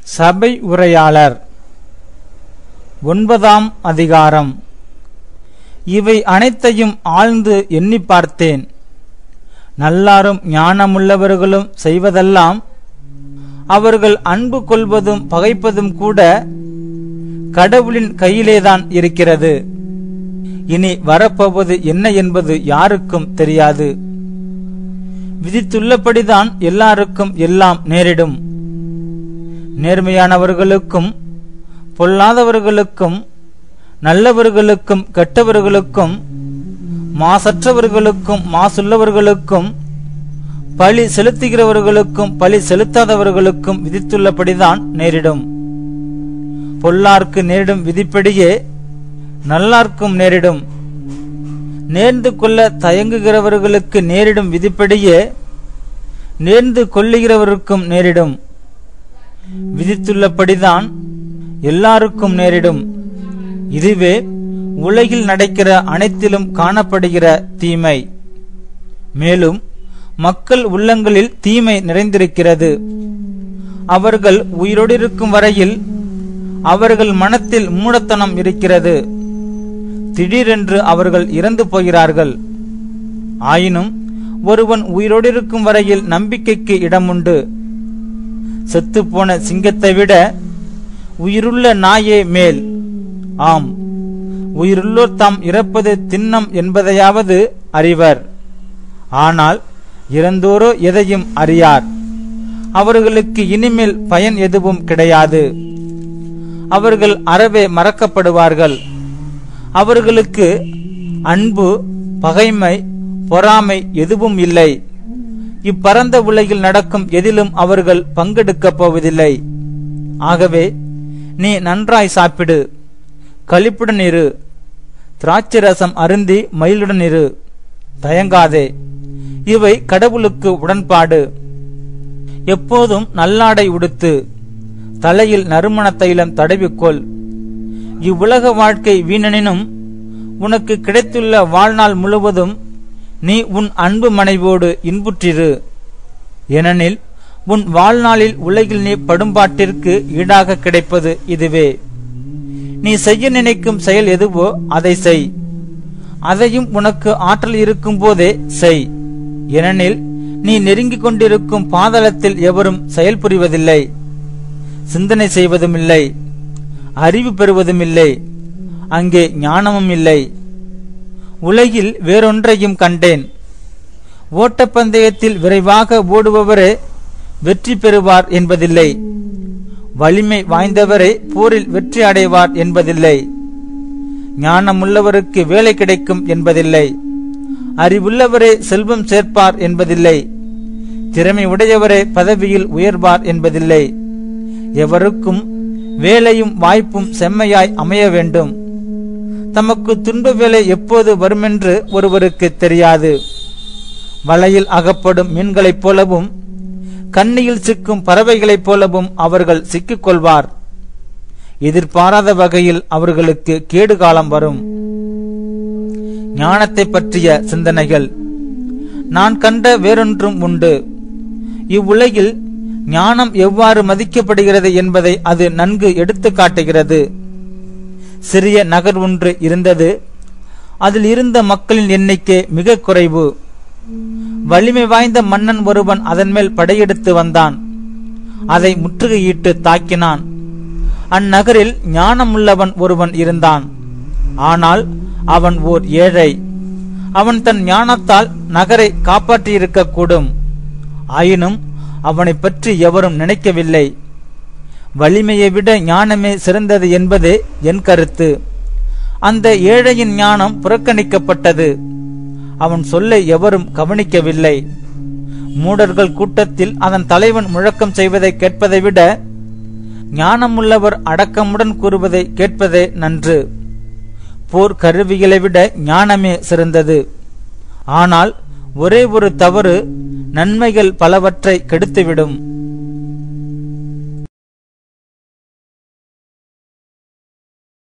சபை உரையாளர் ஒன்பதாம் அதிகாரம் இவை அனைத்தையும் ஆழ்ந்து எண்ணி பார்த்தேன் நல்லாரும் ஞானமுள்ளவர்களும் செய்வதெல்லாம் அவர்கள் அன்பு கொள்வதும் பகைப்பதும் கூட கடவுளின் கையிலேதான் இருக்கிறது இனி வரப்போவது என்ன என்பது யாருக்கும் தெரியாது விதித்துள்ளபடிதான் எல்லாருக்கும் எல்லாம் நேரிடும் நேர்மையானவர்களுக்கும் பொல்லாதவர்களுக்கும் நல்லவர்களுக்கும் கெட்டவர்களுக்கும் மாசற்றவர்களுக்கும் மாசுள்ளவர்களுக்கும் பழி செலுத்துகிறவர்களுக்கும் பழி செலுத்தாதவர்களுக்கும் விதித்துள்ளபடிதான் நேரிடும் பொல்லார்க்கு நேரிடும் விதிப்படியே நல்லார்க்கும் நேரிடும் நேர்ந்து கொள்ள தயங்குகிறவர்களுக்கு நேரிடும் விதிப்படியே நேர்ந்து கொள்ளுகிறவருக்கும் நேரிடும் விதித்துள்ளபடிதான் எல்லாருக்கும் நேரிடும் இதுவே உலகில் நடக்கிற அனைத்திலும் காணப்படுகிற தீமை மேலும் மக்கள் உள்ளங்களில் தீமை நிறைந்திருக்கிறது அவர்கள் உயிரோடு இருக்கும் வரையில் அவர்கள் மனத்தில் மூடத்தனம் இருக்கிறது திடீரென்று அவர்கள் இறந்து போகிறார்கள் ஆயினும் ஒருவன் உயிரோடு இருக்கும் வரையில் நம்பிக்கைக்கு இடமுண்டு செத்துப்போன சிங்கத்தை விட உயிருள்ள நாயே மேல் ஆம் உயிருள்ளோர் தாம் இறப்பது திண்ணம் என்பதையாவது அறிவர் ஆனால் இறந்தோரோ எதையும் அறியார் அவர்களுக்கு இனிமேல் பயன் எதுவும் கிடையாது அவர்கள் அறவே மறக்கப்படுவார்கள் அவர்களுக்கு அன்பு பகைமை பொறாமை எதுவும் இல்லை இப்பரந்த உலகில் நடக்கும் எதிலும் அவர்கள் பங்கெடுக்கப் போவதில்லை ஆகவே நீ நன்றாய் சாப்பிடு களிப்புடன் இரு திராட்சை ரசம் அருந்தி மயிலுடன் இரு தயங்காதே இவை கடவுளுக்கு உடன்பாடு எப்போதும் நல்லாடை உடுத்து தலையில் நறுமண தைலம் தடவிக்கொள் இவ்வுலக வாழ்க்கை வீணனினும் உனக்கு கிடைத்துள்ள வாழ்நாள் முழுவதும் நீ உன் அன்பு மனைவோடு இன்புற்றிரு ஏனெனில் உன் வாழ்நாளில் உலகில் நீ படும்பாட்டிற்கு ஈடாக கிடைப்பது இதுவே நீ செய்ய நினைக்கும் செயல் எதுவோ அதை செய் அதையும் உனக்கு ஆற்றல் இருக்கும் போதே செய் ஏனெனில் நீ நெருங்கிக் கொண்டிருக்கும் பாதளத்தில் எவரும் செயல் புரிவதில்லை சிந்தனை செய்வதும் இல்லை அறிவு பெறுவதும் இல்லை அங்கே ஞானமும் இல்லை உலகில் வேறொன்றையும் கண்டேன் ஓட்டப்பந்தயத்தில் விரைவாக ஓடுபவரே வெற்றி பெறுவார் என்பதில்லை வலிமை வாய்ந்தவரே போரில் வெற்றி அடைவார் என்பதில்லை ஞானமுள்ளவருக்கு வேலை கிடைக்கும் என்பதில்லை அறிவுள்ளவரே செல்வம் சேர்ப்பார் என்பதில்லை திறமை உடையவரே பதவியில் உயர்வார் என்பதில்லை எவருக்கும் வேலையும் வாய்ப்பும் செம்மையாய் அமைய வேண்டும் தமக்கு துன்ப வேலை எப்போது வருமென்று ஒருவருக்கு தெரியாது வலையில் அகப்படும் மீன்களைப் போலவும் கண்ணியில் சிக்கும் பறவைகளைப் போலவும் அவர்கள் சிக்கிக் கொள்வார் எதிர்பாராத வகையில் அவர்களுக்கு கேடு காலம் வரும் ஞானத்தை பற்றிய சிந்தனைகள் நான் கண்ட வேறொன்றும் உண்டு இவ்வுலகில் ஞானம் எவ்வாறு மதிக்கப்படுகிறது என்பதை அது நன்கு எடுத்து காட்டுகிறது சிறிய நகர் ஒன்று இருந்தது அதில் இருந்த மக்களின் எண்ணிக்கை மிக குறைவு வலிமை வாய்ந்த மன்னன் ஒருவன் அதன் மேல் படையெடுத்து வந்தான் அதை முற்றுகையிட்டு தாக்கினான் அந்நகரில் ஞானமுள்ளவன் ஒருவன் இருந்தான் ஆனால் அவன் ஓர் ஏழை அவன் தன் ஞானத்தால் நகரை காப்பாற்றியிருக்கக்கூடும் ஆயினும் அவனை பற்றி எவரும் நினைக்கவில்லை வலிமையை விட ஞானமே சிறந்தது என்பதே என் கருத்து அந்த ஏழையின் ஞானம் புறக்கணிக்கப்பட்டது அவன் சொல்லை எவரும் கவனிக்கவில்லை மூடர்கள் கூட்டத்தில் அதன் தலைவன் முழக்கம் செய்வதை கேட்பதை விட ஞானமுள்ளவர் அடக்கமுடன் கூறுவதை கேட்பதே நன்று போர் கருவிகளை விட ஞானமே சிறந்தது ஆனால் ஒரே ஒரு தவறு நன்மைகள் பலவற்றை கெடுத்துவிடும்